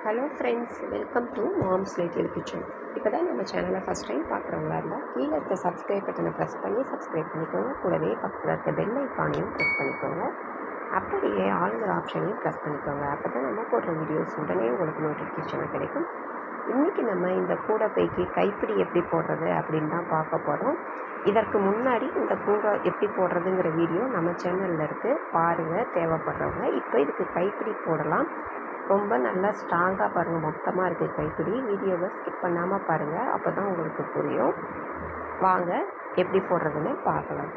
hello friends welcome to mom's little kitchen இப்போ தான் நம்ம சேனலை ஃபஸ்ட் டைம் பார்க்குறவங்களா இருந்தால் கீழே இருக்க சப்ஸ்கிரைப் பட்டனை ப்ரெஸ் பண்ணி சப்ஸ்கிரைப் பண்ணிக்கோங்க கூடவே பக்கத்தில் இருக்க பெல் ஐக்கானையும் ப்ரெஸ் பண்ணிக்கோங்க அப்படியே ஆளுங்கிற ஆப்ஷனையும் ப்ரெஸ் பண்ணிக்கோங்க அப்போ தான் நம்ம போடுற வீடியோஸ் உடனே உங்களுக்கு நோட்டிஃபிகேஷன் கிடைக்கும் இன்றைக்கி நம்ம இந்த கூடை பைக்கு கைப்பிடி எப்படி போடுறது அப்படின்னு தான் பார்க்க போகிறோம் இதற்கு முன்னாடி இந்த கூடை எப்படி போடுறதுங்கிற வீடியோ நம்ம சேனலில் இருக்குது பாருங்கள் தேவைப்படுறவங்க இப்போ இதுக்கு கைப்பிடி போடலாம் ரொம்ப நல்லா ஸ்ட்ராங்காக பாருங்கள் மொத்தமாக இருக்குது கைப்பிடி வீடியோவை ஸ்கிப் பண்ணாமல் பாருங்கள் அப்போ தான் உங்களுக்கு புரியும் வாங்க எப்படி போடுறதுன்னு பார்க்கலாம்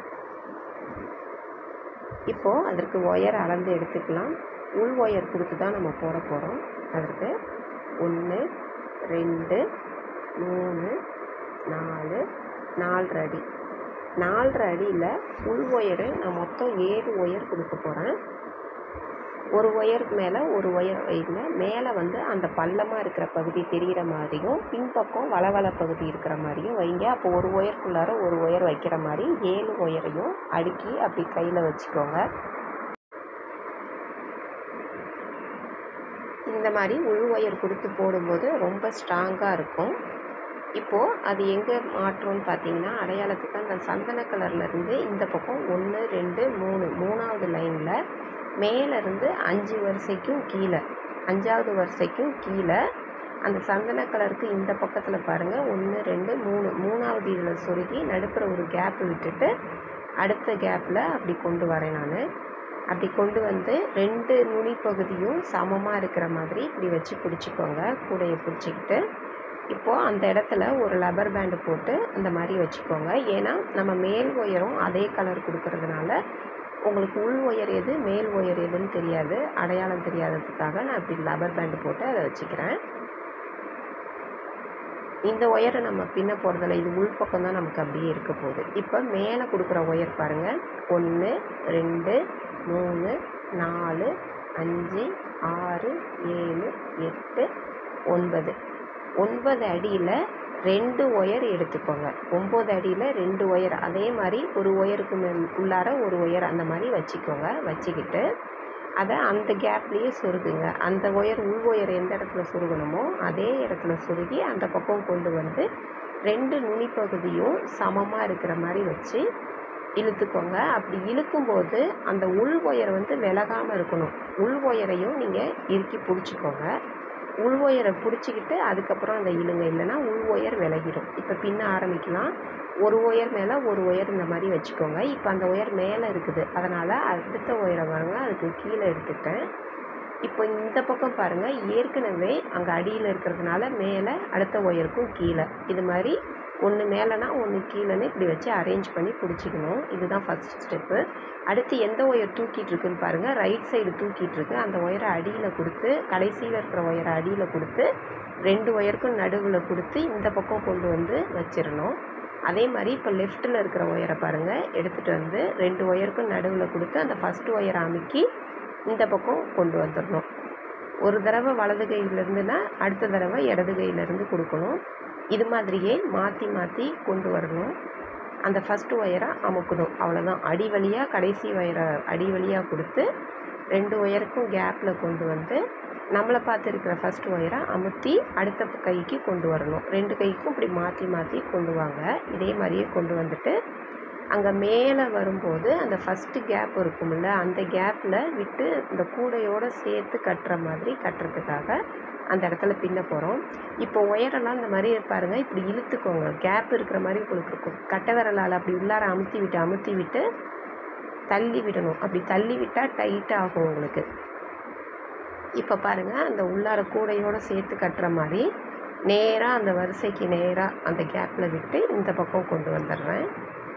இப்போது அதற்கு ஒயர் அளந்து எடுத்துக்கலாம் உள் ஒயர் கொடுத்து தான் நம்ம போட போகிறோம் அதற்கு ஒன்று ரெண்டு மூணு நாலு நாலரை அடி நாலரை அடியில் உள் ஒயரு நான் மொத்தம் ஏழு ஒயர் கொடுக்க போகிறேன் ஒரு ஒயருக்கு மேலே ஒரு ஒயர் வைங்க மேலே வந்து அந்த பள்ளமாக இருக்கிற பகுதி தெரிகிற மாதிரியும் பின்பக்கம் வளவள பகுதி இருக்கிற மாதிரியும் வைங்க அப்போ ஒரு ஒயருக்குள்ளார ஒரு ஒயர் வைக்கிற மாதிரி ஏழு ஒயரையும் அடுக்கி அப்படி கையில் வச்சுக்கோங்க இந்த மாதிரி உள் ஒயர் கொடுத்து போடும்போது ரொம்ப ஸ்ட்ராங்காக இருக்கும் இப்போது அது எங்கே மாற்றோன்னு பார்த்தீங்கன்னா அடையாளத்துக்கு அந்த சந்தன கலர்லேருந்து இந்த பக்கம் ஒன்று ரெண்டு மூணு மூணாவது லைனில் மேலேருந்து அஞ்சு வரிசைக்கும் கீழே அஞ்சாவது வரிசைக்கும் கீழே அந்த சந்தன கலருக்கு இந்த பக்கத்தில் பாருங்கள் ஒன்று ரெண்டு மூணு மூணாவது இதில் சொருகி நடுப்புற ஒரு கேப் விட்டுட்டு அடுத்த கேப்பில் அப்படி கொண்டு வரேன் நான் அப்படி கொண்டு வந்து ரெண்டு நுனி பகுதியும் சமமாக இருக்கிற மாதிரி இப்படி வச்சு பிடிச்சிக்கோங்க கூடையை பிடிச்சிக்கிட்டு இப்போது அந்த இடத்துல ஒரு லப்பர் பேண்டு போட்டு அந்த மாதிரி வச்சுக்கோங்க ஏன்னா நம்ம மேல் ஒயரும் அதே கலர் கொடுக்கறதுனால உங்களுக்கு உள் ஒயர் எது மேல் ஒயர் எதுன்னு தெரியாது அடையாளம் தெரியாததுக்காக நான் இப்படி லப்பர் பேண்டு போட்டு அதை வச்சுக்கிறேன் இந்த ஒயரை நம்ம பின்ன போகிறதில்ல இது உள் பக்கம் தான் நமக்கு அப்படியே இருக்க போகுது இப்போ மேலே கொடுக்குற ஒயர் பாருங்கள் ஒன்று ரெண்டு மூணு நாலு அஞ்சு ஆறு ஏழு எட்டு ஒன்பது ஒன்பது அடியில் ரெண்டு ஒயர் எடுத்துக்கோங்க ஒம்பது அடியில் ரெண்டு ஒயர் அதே மாதிரி ஒரு ஒயருக்கு மே உள்ளார ஒரு ஒயர் அந்த மாதிரி வச்சுக்கோங்க வச்சுக்கிட்டு அதை அந்த கேப்லேயே சொருகுங்க அந்த ஒயர் உள் ஒயர் எந்த இடத்துல சொருகணுமோ அதே இடத்துல சொருகி அந்த பக்கம் கொண்டு வந்து ரெண்டு நுனி பகுதியும் சமமாக இருக்கிற மாதிரி வச்சு இழுத்துக்கோங்க அப்படி இழுக்கும்போது அந்த உள் ஒயர் வந்து விலகாமல் இருக்கணும் உள் ஒயரையும் நீங்கள் இறுக்கி பிடிச்சிக்கோங்க உள் ஒயரை பிடிச்சிக்கிட்டு அதுக்கப்புறம் அந்த இழுங்க இல்லைன்னா உள் ஒயர் விலகிடும் இப்போ பின்ன ஆரம்பிக்கலாம் ஒரு ஒயர் மேலே ஒரு ஒயர் இந்த மாதிரி வச்சுக்கோங்க இப்போ அந்த ஒயர் மேலே இருக்குது அதனால் அடுத்த ஒயரை பாருங்க அதுக்கு கீழே எடுத்துட்டேன் இப்போ இந்த பக்கம் பாருங்கள் ஏற்கனவே அங்கே அடியில் இருக்கிறதுனால மேலே அடுத்த ஒயருக்கும் கீழே இது மாதிரி ஒன்று மேலேனா ஒன்று கீழேன்னு இப்படி வச்சு அரேஞ்ச் பண்ணி பிடிச்சிக்கணும் இதுதான் ஃபஸ்ட் ஸ்டெப்பு அடுத்து எந்த ஒயர் தூக்கிட்டு இருக்குன்னு பாருங்கள் ரைட் சைடு தூக்கிட்டு இருக்கு அந்த ஒயரை அடியில் கொடுத்து கடைசியில் இருக்கிற ஒயரை அடியில் கொடுத்து ரெண்டு ஒயருக்கும் நடுவில் கொடுத்து இந்த பக்கம் கொண்டு வந்து வச்சிடணும் அதே மாதிரி இப்போ லெஃப்ட்டில் இருக்கிற ஒயரை பாருங்கள் எடுத்துகிட்டு வந்து ரெண்டு ஒயருக்கும் நடுவில் கொடுத்து அந்த ஃபஸ்ட்டு ஒயரை அமுக்கி இந்த பக்கம் கொண்டு வந்துடணும் ஒரு தடவை வலது கையிலேருந்துன்னா அடுத்த தடவை இடது கையிலேருந்து கொடுக்கணும் இது மாதிரியே மாற்றி மாற்றி கொண்டு வரணும் அந்த ஃபஸ்ட்டு ஒயரை அமுக்கணும் அவ்வளோதான் அடி வழியாக கடைசி ஒயரை அடி வழியாக கொடுத்து ரெண்டு ஒயருக்கும் கேப்பில் கொண்டு வந்து நம்மளை பார்த்து இருக்கிற ஃபஸ்ட் ஒயரை அமுத்தி அடுத்த கைக்கு கொண்டு வரணும் ரெண்டு கைக்கும் இப்படி மாற்றி மாற்றி கொண்டு வாங்க இதே மாதிரியே கொண்டு வந்துட்டு அங்கே மேலே வரும்போது அந்த ஃபஸ்ட்டு கேப் இருக்கும்ல அந்த கேப்பில் விட்டு இந்த கூடையோடு சேர்த்து கட்டுற மாதிரி கட்டுறதுக்காக அந்த இடத்துல பின்ன போகிறோம் இப்போ ஒயரெல்லாம் இந்த மாதிரி பாருங்கள் இப்படி இழுத்துக்கோங்க கேப் இருக்கிற மாதிரி உங்களுக்கு இருக்கும் கட்டை விரலால் அப்படி உள்ளார அமுத்தி விட்டு அமுத்தி விட்டு தள்ளி விடணும் அப்படி தள்ளி விட்டால் டைட் ஆகும் உங்களுக்கு இப்போ பாருங்கள் அந்த உள்ளார கூடையோடு சேர்த்து கட்டுற மாதிரி நேராக அந்த வரிசைக்கு நேராக அந்த கேப்பில் விட்டு இந்த பக்கம் கொண்டு வந்துடுறேன்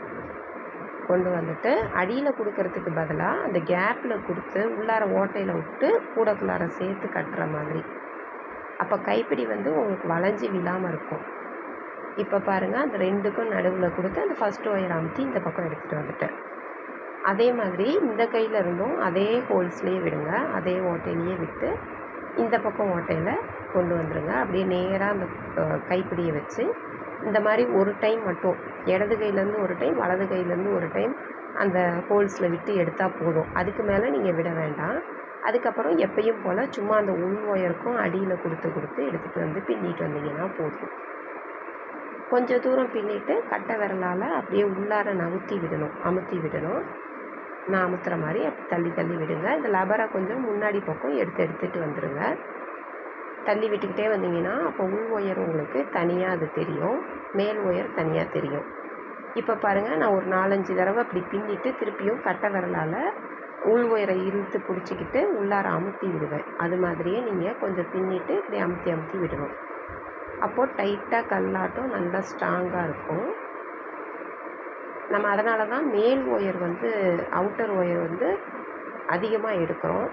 கொண்டு வந்துட்டு அடியில் கொடுக்கறதுக்கு பதிலாக அந்த கேப்பில் கொடுத்து உள்ளார ஓட்டையில் விட்டு கூடைக்குள்ளார சேர்த்து கட்டுற மாதிரி அப்போ கைப்பிடி வந்து உங்களுக்கு வளைஞ்சி விழாமல் இருக்கும் இப்போ பாருங்கள் அந்த ரெண்டுக்கும் நடுவில் கொடுத்து அந்த ஃபஸ்ட்டு ஒயர் அமுத்தி இந்த பக்கம் எடுத்துகிட்டு வந்துட்டேன் அதே மாதிரி இந்த கையில் இருந்தும் அதே ஹோல்ஸ்லேயே விடுங்க அதே ஓட்டையிலேயே விட்டு இந்த பக்கம் ஓட்டையில் கொண்டு வந்துடுங்க அப்படியே நேராக அந்த கைப்பிடியை வச்சு இந்த மாதிரி ஒரு டைம் மட்டும் இடது கையிலேருந்து ஒரு டைம் வலது கையிலேருந்து ஒரு டைம் அந்த ஹோல்ஸில் விட்டு எடுத்தால் போதும் அதுக்கு மேலே நீங்கள் விட வேண்டாம் அதுக்கப்புறம் எப்பயும் போல் சும்மா அந்த உள் ஒயருக்கும் அடியில் கொடுத்து கொடுத்து எடுத்துகிட்டு வந்து பின்னிட்டு வந்தீங்கன்னா போதும் கொஞ்சம் தூரம் பின்னிட்டு கட்டை விரலால் அப்படியே உள்ளார நவுத்தி விடணும் அமுத்தி விடணும் நான் அமுத்துற மாதிரி அப்படி தள்ளி தள்ளி விடுங்க இந்த லபரை கொஞ்சம் முன்னாடி பக்கம் எடுத்து எடுத்துகிட்டு வந்துடுங்க தள்ளி விட்டுக்கிட்டே வந்தீங்கன்னா அப்போ உள் ஒயர் உங்களுக்கு தனியாக அது தெரியும் மேல் ஒயர் தனியாக தெரியும் இப்போ பாருங்கள் நான் ஒரு நாலஞ்சு தடவை அப்படி பின்னிட்டு திருப்பியும் கட்டை விரலால் உள் ஒயரை இழுத்து பிடிச்சிக்கிட்டு உள்ளார அமுத்தி விடுவேன் அது மாதிரியே நீங்கள் கொஞ்சம் பின்னிட்டு இப்படி அமுத்தி அமுத்தி விடணும் அப்போது டைட்டாக கல்லாட்டம் நல்லா ஸ்ட்ராங்காக இருக்கும் நம்ம அதனால தான் மேல் ஒயர் வந்து அவுட்டர் ஒயர் வந்து அதிகமாக எடுக்கிறோம்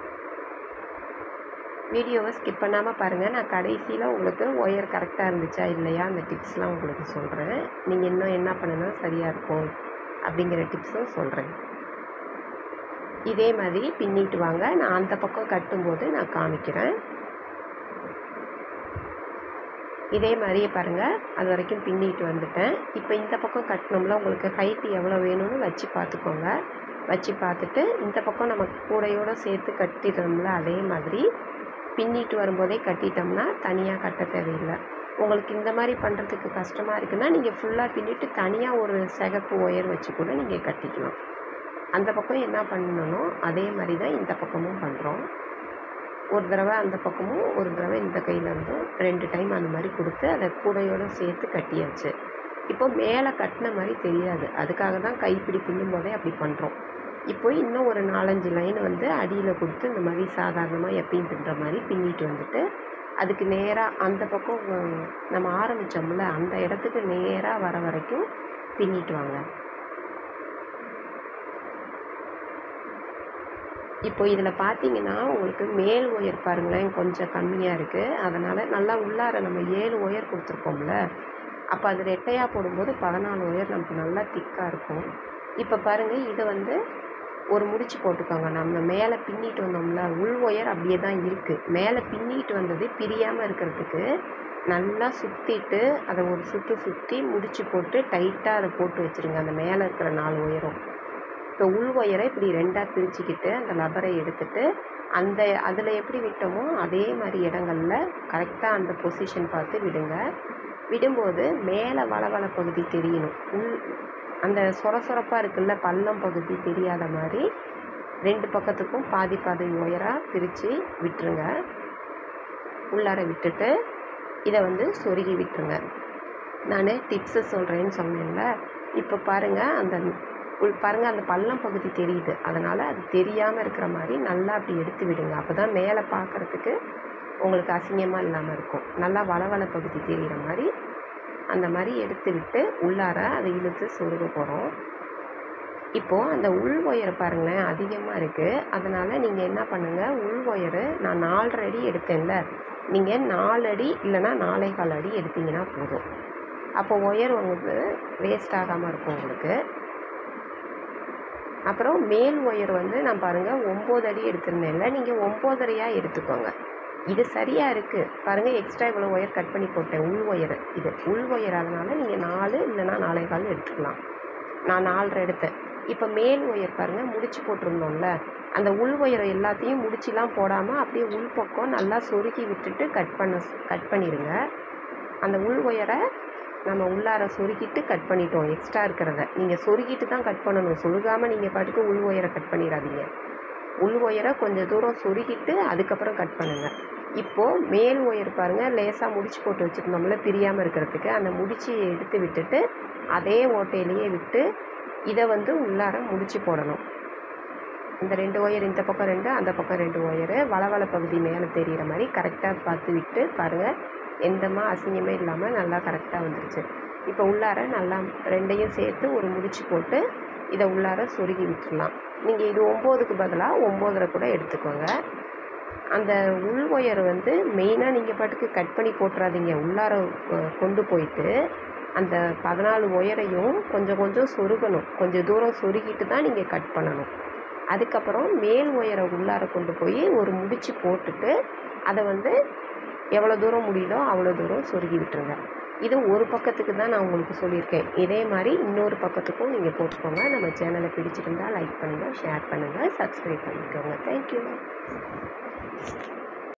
வீடியோவை ஸ்கிப் பண்ணாமல் பாருங்கள் நான் கடைசியில் உங்களுக்கு ஒயர் கரெக்டாக இருந்துச்சா இல்லையா அந்த டிப்ஸ்லாம் உங்களுக்கு சொல்கிறேன் நீங்கள் இன்னும் என்ன பண்ணினா சரியாக இருக்கும் அப்படிங்கிற டிப்ஸும் சொல்கிறேன் இதே மாதிரி பின்னிட்டு வாங்க நான் அந்த பக்கம் கட்டும்போது நான் காமிக்கிறேன் இதே மாதிரியே பாருங்கள் அது வரைக்கும் பின்னிட்டு வந்துட்டேன் இப்போ இந்த பக்கம் கட்டினோம்ல உங்களுக்கு ஹைட்டு எவ்வளோ வேணும்னு வச்சு பார்த்துக்கோங்க வச்சு பார்த்துட்டு இந்த பக்கம் நம்ம கூடையோடு சேர்த்து கட்டிடுறோம்ல அதே மாதிரி பின்னிட்டு வரும்போதே கட்டிட்டோம்னா தனியாக கட்ட தேவையில்லை உங்களுக்கு இந்த மாதிரி பண்ணுறதுக்கு கஷ்டமாக இருக்குன்னா நீங்கள் ஃபுல்லாக பின்னிட்டு தனியாக ஒரு சிகப்பு ஒயர் வச்சு கூட நீங்கள் கட்டிக்கலாம் அந்த பக்கம் என்ன பண்ணணும் அதே மாதிரி தான் இந்த பக்கமும் பண்ணுறோம் ஒரு தடவை அந்த பக்கமும் ஒரு தடவை இந்த கையில் இருந்தும் ரெண்டு டைம் அந்த மாதிரி கொடுத்து அதை கூடையோடு சேர்த்து கட்டியாச்சு இப்போ மேலே கட்டின மாதிரி தெரியாது அதுக்காக தான் கைப்பிடி பின்னும் போதே அப்படி பண்ணுறோம் இப்போ இன்னும் ஒரு நாலஞ்சு லைன் வந்து அடியில் கொடுத்து இந்த மாதிரி சாதாரணமாக எப்பயும் பின்னுற மாதிரி பின்னிட்டு வந்துட்டு அதுக்கு நேராக அந்த பக்கம் உம், நம்ம ஆரம்பித்தோம்ல அந்த இடத்துக்கு நேராக வர வரைக்கும் பின்னிட்டு வாங்க இப்போ இதில் பார்த்தீங்கன்னா உங்களுக்கு மேல் ஒயர் பாருங்களேன் கொஞ்சம் கம்மியாக இருக்குது அதனால் நல்லா உள்ளார நம்ம ஏழு ஒயர் கொடுத்துருக்கோம்ல அப்போ அது ரெட்டையாக போடும்போது பதினாலு ஒயர் நமக்கு நல்லா திக்காக இருக்கும் இப்போ பாருங்கள் இதை வந்து ஒரு முடிச்சு போட்டுக்கோங்க நம்ம மேலே பின்னிட்டு வந்தோம்ல உள் ஒயர் அப்படியே தான் இருக்குது மேலே பின்னிட்டு வந்தது பிரியாமல் இருக்கிறதுக்கு நல்லா சுற்றிட்டு அதை ஒரு சுற்று சுற்றி முடிச்சு போட்டு டைட்டாக அதை போட்டு வச்சுருங்க அந்த மேலே இருக்கிற நாலு ஒயரும் இப்போ உள் ஒயரை இப்படி ரெண்டாக பிரிச்சுக்கிட்டு அந்த லப்பரை எடுத்துட்டு அந்த அதில் எப்படி விட்டோமோ அதே மாதிரி இடங்களில் கரெக்டாக அந்த பொசிஷன் பார்த்து விடுங்க விடும்போது மேலே வளவள பகுதி தெரியணும் உள் அந்த சொர சொரப்பாக இருக்குல்ல பள்ளம் பகுதி தெரியாத மாதிரி ரெண்டு பக்கத்துக்கும் பாதி பாதி ஒயராக பிரித்து விட்டுருங்க உள்ளார விட்டுட்டு இதை வந்து சொருகி விட்டுருங்க நான் டிப்ஸு சொல்கிறேன்னு சொன்னேன்ல இப்போ பாருங்கள் அந்த உள் பாருங்கள் அந்த பள்ளம் பகுதி தெரியுது அதனால் அது தெரியாமல் இருக்கிற மாதிரி நல்லா அப்படி எடுத்து விடுங்க அப்போ தான் மேலே பார்க்குறதுக்கு உங்களுக்கு அசிங்கமாக இல்லாமல் இருக்கும் நல்லா வளவள பகுதி தெரிகிற மாதிரி அந்த மாதிரி எடுத்து விட்டு உள்ளார அதை இழுத்து சொருக போகிறோம் இப்போது அந்த உள் ஒயரை பாருங்களேன் அதிகமாக இருக்குது அதனால் நீங்கள் என்ன பண்ணுங்கள் உள் ஒயரு நான் நாலரை அடி எடுத்தேன்ல நீங்கள் நாலு அடி இல்லைன்னா நாலே கால் அடி எடுத்தீங்கன்னா போதும் அப்போ ஒயர் உங்களுக்கு வேஸ்ட் ஆகாமல் இருக்கும் உங்களுக்கு அப்புறம் மேல் ஒயர் வந்து நான் பாருங்கள் ஒம்பது அடி எடுத்திருந்தேன்ல நீங்கள் ஒம்போதரையாக எடுத்துக்கோங்க இது சரியாக இருக்குது பாருங்கள் எக்ஸ்ட்ரா இவ்வளோ ஒயர் கட் பண்ணி போட்டேன் உள் ஒயர் இது உள் ஒயர் அதனால் நீங்கள் நாலு இல்லைன்னா நாலே கால் எடுத்துக்கலாம் நான் நாலரை எடுத்தேன் இப்போ மேல் ஒயர் பாருங்கள் முடிச்சு போட்டிருந்தோம்ல அந்த உள் ஒயர் எல்லாத்தையும் முடிச்சுலாம் போடாமல் அப்படியே உள் பக்கம் நல்லா சொருகி விட்டுட்டு கட் பண்ண கட் பண்ணிடுங்க அந்த உள் ஒயரை நம்ம உள்ளார சொருகிட்டு கட் பண்ணிட்டோம் எக்ஸ்ட்ரா இருக்கிறத நீங்கள் சொருகிட்டு தான் கட் பண்ணணும் சொருகாமல் நீங்கள் பாட்டுக்கு உள் ஒயரை கட் பண்ணிடாதீங்க உள் ஒயரை கொஞ்சம் தூரம் சொருகிட்டு அதுக்கப்புறம் கட் பண்ணுங்கள் இப்போது மேல் ஒயர் பாருங்கள் லேசாக முடிச்சு போட்டு வச்சுருந்தோம்ல பிரியாமல் இருக்கிறதுக்கு அந்த முடிச்சு எடுத்து விட்டுட்டு அதே ஓட்டையிலேயே விட்டு இதை வந்து உள்ளார முடிச்சு போடணும் இந்த ரெண்டு ஒயர் இந்த பக்கம் ரெண்டு அந்த பக்கம் ரெண்டு ஒயரு வளவள பகுதி மேலே தெரிகிற மாதிரி கரெக்டாக பார்த்து விட்டு பாருங்கள் எந்தமா அசிங்கமே இல்லாமல் நல்லா கரெக்டாக வந்துருச்சு இப்போ உள்ளார நல்லா ரெண்டையும் சேர்த்து ஒரு முடிச்சு போட்டு இதை உள்ளார சொருகி விட்டுடலாம் நீங்கள் இது ஒம்போதுக்கு பதிலாக ஒம்போதரை கூட எடுத்துக்கோங்க அந்த உள் ஒயர் வந்து மெயினாக நீங்கள் பாட்டுக்கு கட் பண்ணி போட்டுறாதீங்க உள்ளார அஹ், கொண்டு போயிட்டு அந்த பதினாலு ஒயரையும் கொஞ்சம் கொஞ்சம் சொருகணும் கொஞ்சம் தூரம் சொருகிட்டு தான் நீங்கள் கட் பண்ணணும் அதுக்கப்புறம் மேல் ஒயரை உள்ளார கொண்டு போய் ஒரு முடிச்சு போட்டுட்டு அதை வந்து எவ்வளோ தூரம் முடியுதோ அவ்வளோ தூரம் சொருகி விட்டுருங்க இது ஒரு பக்கத்துக்கு தான் நான் உங்களுக்கு சொல்லியிருக்கேன் இதே மாதிரி இன்னொரு பக்கத்துக்கும் நீங்கள் போட்டுக்கோங்க நம்ம சேனலை பிடிச்சிருந்தால் லைக் பண்ணுங்கள் ஷேர் பண்ணுங்கள் சப்ஸ்கிரைப் பண்ணிக்கோங்க தேங்க்யூ